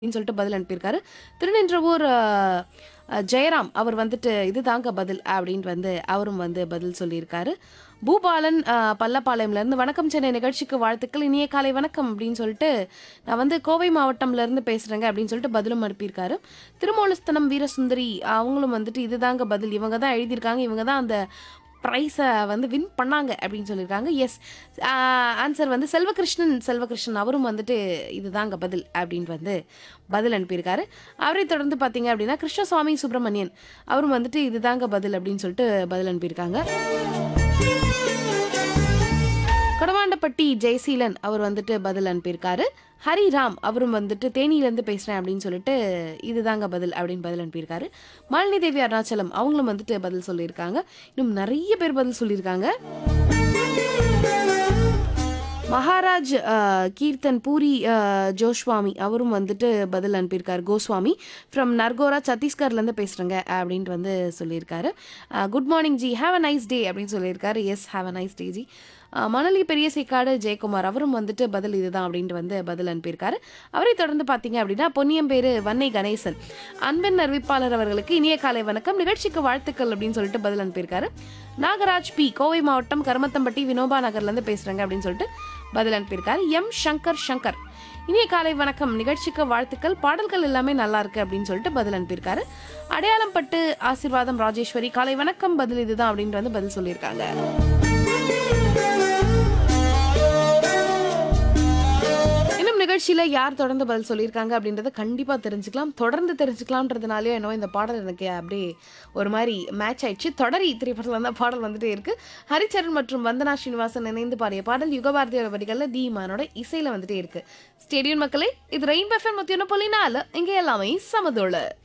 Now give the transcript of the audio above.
அப்படின்னு சொல்லிட்டு பதில் அனுப்பியிருக்காரு திருநின்றவூர் அஹ், அஹ், ஜெயராம் அவர் வந்துட்டு இது தாங்க பதில் அப்படின்ட்டு வந்து அவரும் வந்து பதில் சொல்லியிருக்காரு பூபாலன் அஹ், பல்லப்பாளையம்லேருந்து வணக்கம் சென்னை நிகழ்ச்சிக்கு வாழ்த்துக்கள் இனிய காலை வணக்கம் அப்படின்னு சொல்லிட்டு நான் வந்து கோவை மாவட்டம்லேருந்து பேசுகிறேங்க அப்படின்னு சொல்லிட்டு பதிலும் அனுப்பியிருக்காரு திருமூலஸ்தனம் வீரசுந்தரி அவங்களும் வந்துட்டு இதுதாங்க பதில் இவங்க தான் எழுதியிருக்காங்க இவங்க தான் அந்த ப்ரைஸை வந்து வின் பண்ணாங்க அப்படின்னு சொல்லியிருக்காங்க எஸ் ஆன்சர் வந்து செல்வகிருஷ்ணன் செல்வகிருஷ்ணன் அவரும் வந்துட்டு இதுதாங்க பதில் அப்படின்ட்டு வந்து பதில் அனுப்பியிருக்காரு அவரை தொடர்ந்து பார்த்தீங்க அப்படின்னா கிருஷ்ணசுவாமி சுப்பிரமணியன் அவரும் வந்துட்டு இதுதாங்க பதில் அப்படின்னு சொல்லிட்டு பதில் அனுப்பியிருக்காங்க கொடவாண்டப்பட்டி ஜெயசீலன் அவர் வந்துட்டு பதில் அனுப்பியிருக்காரு ஹரிராம் அவரும் வந்துட்டு தேனியிலேருந்து பேசுகிறேன் அப்படின்னு சொல்லிட்டு இதுதாங்க பதில் அப்படின்னு பதில் அனுப்பியிருக்காரு மாலினி தேவி அருணாச்சலம் அவங்களும் வந்துட்டு பதில் சொல்லியிருக்காங்க இன்னும் நிறைய பேர் பதில் சொல்லியிருக்காங்க மகாராஜ் அஹ், கீர்த்தன் பூரி அஹ், ஜோஸ்வாமி அவரும் வந்துட்டு பதில் அனுப்பியிருக்காரு கோஸ்வாமி ஃப்ரம் நர்கோரா சத்தீஸ்கர்லேருந்து பேசுகிறேங்க அப்படின்ட்டு வந்து சொல்லியிருக்காரு good morning ji have a nice day அப்படின்னு சொல்லியிருக்காரு yes have a nice day ji அஹ், மணலி பெரிய சேக்காடு ஜெயக்குமார் அவரும் வந்துட்டு பதில் இதுதான் அப்படின்ட்டு வந்து பதில் அனுப்பியிருக்காரு அவரை தொடர்ந்து பார்த்தீங்க அப்படின்னா பொன்னியம்பேரு வன்னை கணேசன் அன்பின் அறிவிப்பாளர் அவர்களுக்கு இனிய காலை வணக்கம் நிகழ்ச்சிக்கு வாழ்த்துக்கள் அப்படின்னு சொல்லிட்டு பதில் அனுப்பியிருக்காரு நாகராஜ் பி கோவை மாவட்டம் கருமத்தம்பட்டி வினோபா நகர்லேருந்து பேசுகிறேங்க அப்படின்னு சொல்லிட்டு பதில் அனுப்பியிருக்காரு எம் சங்கர் சங்கர் இனிய காலை வணக்கம் நிகழ்ச்சிக்கு வாழ்த்துக்கள் பாடல்கள் எல்லாமே நல்லா இருக்கு அப்படின்னு சொல்லிட்டு பதில் அனுப்பியிருக்காரு அடையாளம் பட்டு ஆசீர்வாதம் ராஜேஸ்வரி காலை வணக்கம் பதில் இதுதான் அப்படின்ட்டு வந்து பதில் சொல்லியிருக்காங்க இன்னும் நிகழ்ச்சியில யார் தொடர்ந்து பதில் சொல்லியிருக்காங்க அப்படின்றத கண்டிப்பா தெரிஞ்சுக்கலாம் தொடர்ந்து தெரிஞ்சுக்கலாம்ன்றதுனாலே என்னவோ இந்த பாடல் எனக்கு அப்படியே ஒரு மாதிரி மேட்ச் ஆயிடுச்சு தொடரி திரைப்படத்தில் அந்த பாடல் வந்துட்டே இருக்கு ஹரிச்சரன் மற்றும் வந்தனா ஸ்ரீனிவாசன் இணைந்து பாடிய பாடல் யுகபாரதியோட வரிகளில் டி மானோட இசையில வந்துட்டே இருக்கு ஸ்டேடியம் மக்களே இது ரெயின் பஃபன் முத்தியான பொலினால இங்கே எல்லாமே சமதோள